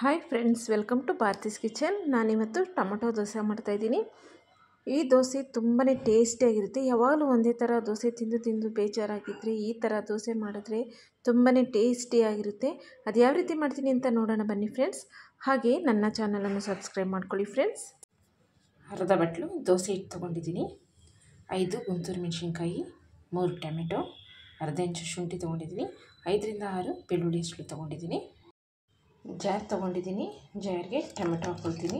hi friends welcome to Bharati's kitchen ನಾನಿವತ್ತು tomato dosa ಮಾಡ್ತಾಯಿದ್ದೀನಿ ಈ ದೋಸೆ ತುಂಬಾ ಟೇಸ್ಟಿಯಾಗಿರುತ್ತೆ ಯಾವಾಗಲೂ ಒಂದೇ ಥರ ದೋಸೆ ತಿಂದು ತಿಂದು ಬೇಜಾರಾಗಿದ್ದರೆ ಈ ಥರ ದೋಸೆ ಮಾಡಿದ್ರೆ ತುಂಬಾ ಟೇಸ್ಟಿಯಾಗಿರುತ್ತೆ ಅದು ಯಾವ ರೀತಿ ಮಾಡ್ತೀನಿ ಅಂತ ನೋಡೋಣ ಬನ್ನಿ ಫ್ರೆಂಡ್ಸ್ ಹಾಗೆ ನನ್ನ ಚಾನಲನ್ನು ಸಬ್ಸ್ಕ್ರೈಬ್ ಮಾಡ್ಕೊಳ್ಳಿ ಫ್ರೆಂಡ್ಸ್ ಅರ್ಧ ಬಟ್ಲು ದೋಸೆ ಹಿಟ್ಟು ತೊಗೊಂಡಿದ್ದೀನಿ ಐದು ಗುಂಟೂರು ಮೆಣಸಿನ್ಕಾಯಿ ಮೂರು ಟೊಮೆಟೊ ಅರ್ಧ ಇಂಚು ಶುಂಠಿ ತೊಗೊಂಡಿದ್ದೀನಿ ಐದರಿಂದ ಆರು ಬೆಳ್ಳುಳ್ಳಿ ಅಷ್ಟು ತೊಗೊಂಡಿದ್ದೀನಿ ಜಾರ್ ತೊಗೊಂಡಿದ್ದೀನಿ ಜಾರ್ಗೆ ಟೊಮೆಟೊ ಹಾಕ್ಕೊಳ್ತೀನಿ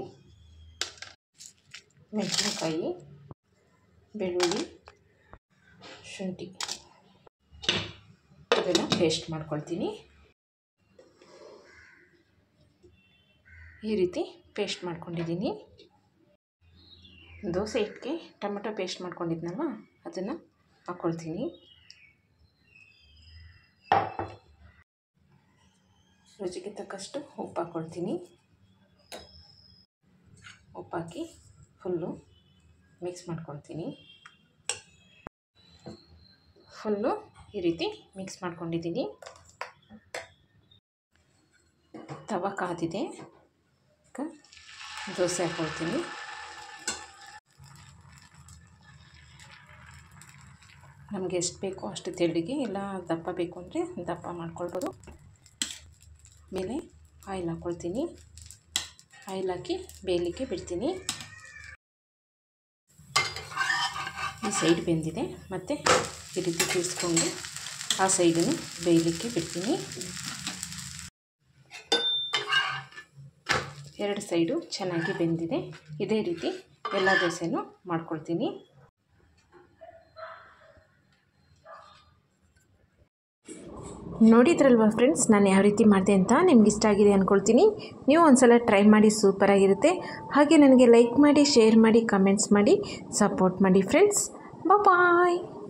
ಮೆಣಸಿನ್ಕಾಯಿ ಬೆಳ್ಳುಳ್ಳಿ ಶುಂಠಿ ಇದನ್ನು ಪೇಸ್ಟ್ ಮಾಡ್ಕೊಳ್ತೀನಿ ಈ ರೀತಿ ಪೇಸ್ಟ್ ಮಾಡ್ಕೊಂಡಿದ್ದೀನಿ ದೋಸೆ ಹಿಟ್ಟಿಗೆ ಟೊಮೆಟೊ ಪೇಸ್ಟ್ ಮಾಡ್ಕೊಂಡಿದ್ನಲ್ವ ಅದನ್ನು ಹಾಕ್ಕೊಳ್ತೀನಿ ರುಚಿಗೆ ತಕ್ಕಷ್ಟು ಉಪ್ಪು ಹಾಕ್ಕೊಳ್ತೀನಿ ಉಪ್ಪು ಹಾಕಿ ಫುಲ್ಲು ಮಿಕ್ಸ್ ಮಾಡ್ಕೊಳ್ತೀನಿ ಫುಲ್ಲು ಈ ರೀತಿ ಮಿಕ್ಸ್ ಮಾಡ್ಕೊಂಡಿದ್ದೀನಿ ತವ ಕಾದಿದೆ ಈಗ ದೋಸೆ ಹಾಕ್ಕೊಳ್ತೀನಿ ನಮಗೆ ಎಷ್ಟು ಬೇಕೋ ಅಷ್ಟು ತೆಳ್ಳಗೆ ಇಲ್ಲ ದಪ್ಪ ಬೇಕು ಅಂದರೆ ದಪ್ಪ ಮಾಡ್ಕೊಳ್ಬೋದು ಮೇಲೆ ಆಯಿಲ್ ಹಾಕ್ಕೊಳ್ತೀನಿ ಆಯಿಲ್ ಹಾಕಿ ಬೇಯಲಿಕ್ಕೆ ಬಿಡ್ತೀನಿ ಈ ಸೈಡ್ ಬೆಂದಿದೆ ಮತ್ತು ಈ ರೀತಿ ತಿರ್ಸ್ಕೊಂಡು ಆ ಸೈಡನ್ನು ಬೇಯಲಿಕ್ಕೆ ಬಿಡ್ತೀನಿ ಎರಡು ಸೈಡು ಚೆನ್ನಾಗಿ ಬೆಂದಿದೆ ಇದೇ ರೀತಿ ಎಲ್ಲ ದೋಸೆನೂ ಮಾಡ್ಕೊಳ್ತೀನಿ ನೋಡಿದ್ರಲ್ವ ಫ್ರೆಂಡ್ಸ್ ನಾನು ಯಾವ ರೀತಿ ಮಾಡಿದೆ ಅಂತ ನಿಮ್ಗೆ ಇಷ್ಟ ಆಗಿದೆ ಅಂದ್ಕೊಳ್ತೀನಿ ನೀವು ಒಂದ್ಸಲ ಟ್ರೈ ಮಾಡಿ ಸೂಪರಾಗಿರುತ್ತೆ ಹಾಗೆ ನನಗೆ ಲೈಕ್ ಮಾಡಿ ಶೇರ್ ಮಾಡಿ ಕಮೆಂಟ್ಸ್ ಮಾಡಿ ಸಪೋರ್ಟ್ ಮಾಡಿ ಫ್ರೆಂಡ್ಸ್ ಬಾಯ್